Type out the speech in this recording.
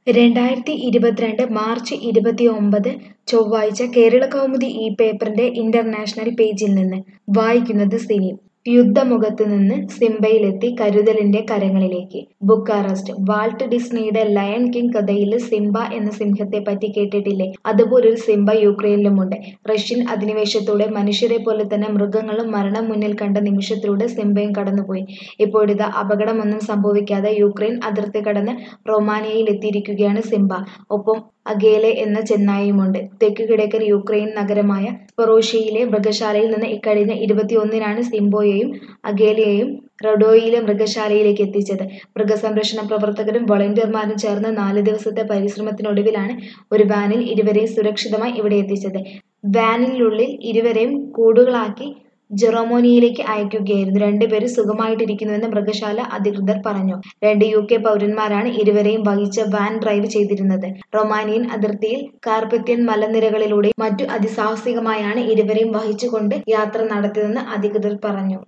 രണ്ടായിരത്തി ഇരുപത്തിരണ്ട് മാർച്ച് ഇരുപത്തിയൊമ്പത് ചൊവ്വാഴ്ച കേരളകൗമുദി ഈ പേപ്പറിന്റെ ഇന്റർനാഷണൽ പേജിൽ നിന്ന് വായിക്കുന്നത് സിനി യുദ്ധമുഖത്ത് നിന്ന് സിംബയിലെത്തി കരുതലിന്റെ കരങ്ങളിലേക്ക് ബുക്കാറസ്റ്റ് വാൾട്ട് ഡിസ്നിയുടെ ലയൺ കിങ് കഥയിൽ സിംബ എന്ന സിംഹത്തെ പറ്റി കേട്ടിട്ടില്ലേ അതുപോലൊരു സിംബ യുക്രൈനിലുമുണ്ട് റഷ്യൻ അധിനിവേശത്തോടെ മനുഷ്യരെ പോലെ തന്നെ മൃഗങ്ങളും മരണം മുന്നിൽ കണ്ട നിമിഷത്തിലൂടെ സിംബയും കടന്നുപോയി ഇപ്പോഴിതാ അപകടമൊന്നും സംഭവിക്കാതെ യുക്രൈൻ അതിർത്തി കടന്ന് റൊമാനിയയിൽ എത്തിയിരിക്കുകയാണ് സിംബ ഒപ്പം അഗേലെ എന്ന ചെന്നായിയുമുണ്ട് തെക്കുകിഴക്കൻ യുക്രൈൻ നഗരമായ സ്പൊറോഷ്യയിലെ മൃഗശാലയിൽ നിന്ന് ഇക്കഴിഞ്ഞ ഇരുപത്തിയൊന്നിനാണ് സിംബോയെയും അഗേലയെയും റഡോയിലെ മൃഗശാലയിലേക്ക് എത്തിച്ചത് മൃഗസംരക്ഷണ പ്രവർത്തകരും വോളണ്ടിയർമാരും ചേർന്ന് നാല് ദിവസത്തെ പരിശ്രമത്തിനൊടുവിലാണ് ഒരു വാനിൽ ഇരുവരെയും സുരക്ഷിതമായി ഇവിടെ എത്തിച്ചത് വാനിനുള്ളിൽ ഇരുവരെയും കൂടുകളാക്കി ജെറോമോനിയിലേക്ക് അയക്കുകയായിരുന്നു രണ്ടുപേരും സുഖമായിട്ടിരിക്കുന്നുവെന്ന് മൃഗശാല അധികൃതർ പറഞ്ഞു രണ്ട് യു കെ പൗരന്മാരാണ് ഇരുവരെയും വഹിച്ച വാൻ ഡ്രൈവ് ചെയ്തിരുന്നത് റൊമാനിയൻ അതിർത്തിയിൽ കാർപ്പത്യൻ മലനിരകളിലൂടെ മറ്റു അതിസാഹസികമായാണ് ഇരുവരെയും വഹിച്ചുകൊണ്ട് യാത്ര നടത്തിയതെന്ന് അധികൃതർ പറഞ്ഞു